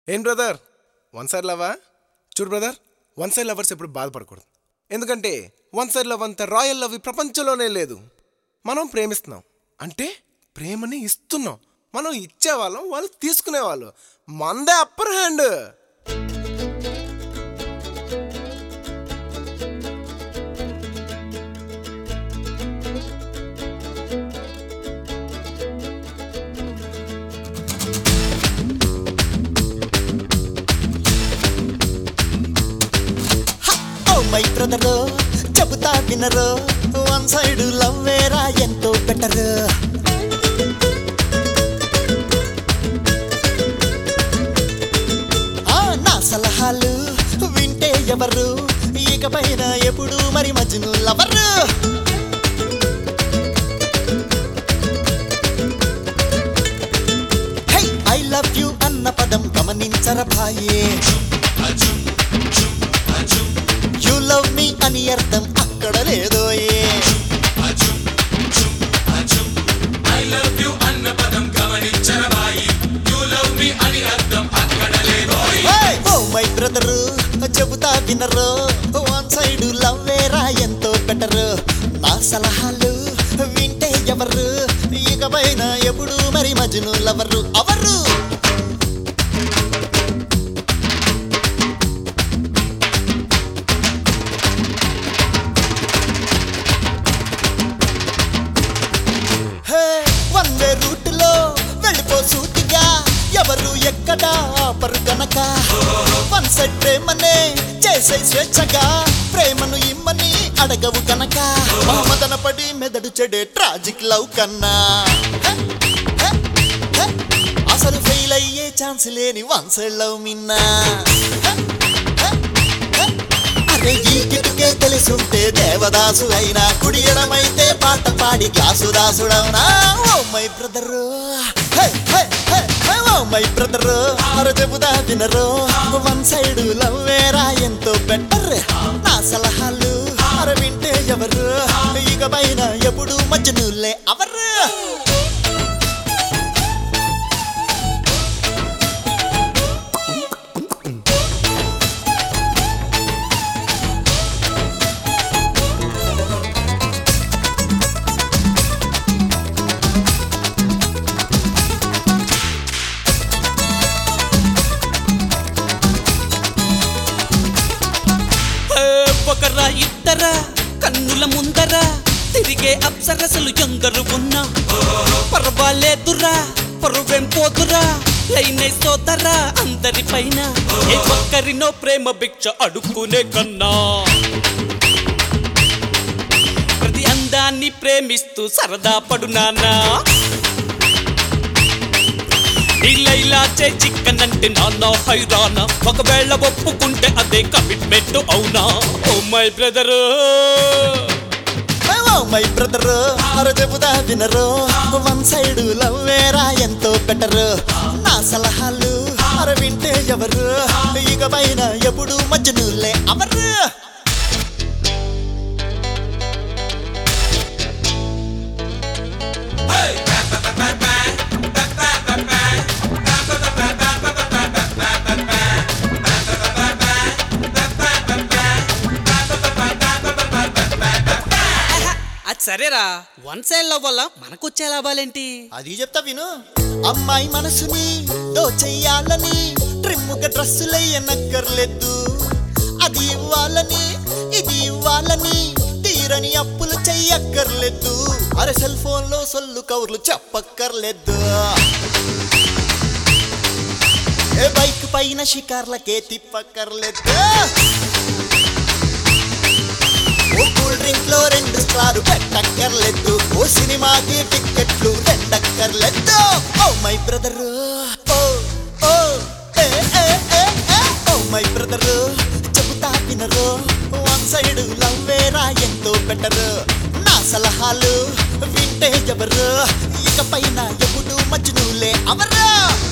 ఏం brother one side లవా చూడు brother one side lovers ఎప్పుడు బాధపడకూడదు ఎందుకంటే వన్ సైడ్ లవ్ అంత రాయల్ లవ్ ఈ ప్రపంచంలోనే లేదు మనం ప్రేమిస్తున్నాం అంటే ప్రేమని ఇస్తున్నాం మనం ఇచ్చేవాళ్ళం వాళ్ళు తీసుకునేవాళ్ళు మందే upper hand oh my brother చెబుతా వినరు వన్ సైడ్ లవ్ వేరా ఎంతో బెటర్ ఆ నా సలహాలు వింటే ఎవరు ఇకపైన ఎప్పుడు మరి మజ్ను lover hi I love you అన్న పదం గమనించర భాయే యు లవ్ మీ అని అర్థం అక్కడ లేదోయే ఓ మై బ్రదర్ చెబుతా వినరు వన్ సైడ్ లవ్ వేరా ఎంతో బెటర్ నా సలహాలు వింటే ఎవరు ఇకపైన ఎప్పుడు మరి మజ్ను లవరు అవరు హే వన్ వే రూట్ లో వెళ్ళిపో సూటిగా ఎవరు ఎక్కడ ఆపరు గనక వన్ సైడ్ ప్రేమనే చేసే స్వేచ్ఛగా ప్రేమను ఇమ్మని అడగవు గనక మదన పడి మెదడు చెడే ట్రాజిక్ లవ్ కన్నా హే, హే, హే, అసలు ఫెయిల్ అయ్యే ఛాన్స్ లేని వన్ సైడ్ లవ్ మిన్నా హే, హే, హే. అరే ఈ కిటుకే తెలుసుంటే దేవదాసు అయినా కుడి ఎడమైతే పాట పాడి గ్లాసు దాసుడవునా oh my brother oh my brother అర చెబుదా వినరు వన్ సైడ్ లవ్ వేరా ఎంతో బెటర్ నా సలహాలు అర వింటే ఎవరు ఇక పైన ఎప్పుడు మధ్యనులే అవరు ఏ, ఒకరా ఇద్దరా కన్నుల ముందర తిరిగే అప్సరసలు ఎందరు ఉన్నా పర్వాలేదురా పరువేం పోదురా లైనే సోదరా అందరి పైన ఏ ఒక్కరినో ప్రేమ భిక్ష అడుక్కునే కన్నా ప్రతి అందాన్ని ప్రేమిస్తూ సరదా పడునానా ఇలా చే చిక్కన్ అంటే నాన్న హైరానా ఒకవేళ ఒప్పుకుంటే అదే కమిట్మెంట్ అవునా oh my brother oh my brother అర చెబుదా వినరు వన్ సైడ్ లవ్ వేరా ఎంతో బెటర్ నా సలహాలు అర వింటే ఎవరు ఇక పైన ఎప్పుడు మధ్యనులే అవరు అది సరేరా వన్ సైడ్ లవ్ వల్ల మనకొచ్చే లాభాలేంటి అది చెప్తా విను అమ్మాయి మనసుని దోచెయ్యాలని ట్రిమ్ముగా డ్రెస్సులయ్యనక్కర్లేదు అది ఇవ్వాలని ఇది ఇవ్వాలని తీరని అప్పులు చెయ్యక్కర్లేదు అరే సెల్ ఫోన్ లో సొల్లు కవర్లు చెప్పక్కర్లేదు ఏ బైక్ పైన షికార్లకే తిప్పక్కర్లేదు ఓ కూల్ డ్రింక్ లో రెండు స్టార్ పెట్టక్కర్లేదు ఓ సినిమాకి టిక్కెట్లు రెండక్కర్లేదు oh my brother oh oh ఏ ఏ ఏ ఏ ఓ మై బ్రదర్ చెబుతా వినరు వన్ సైడ్ లవ్ వేరా ఎంతో బెటర్ నా సలహాలు వింటే ఎవరు ఇకపైన ఎప్పుడు మజ్నులే అవరు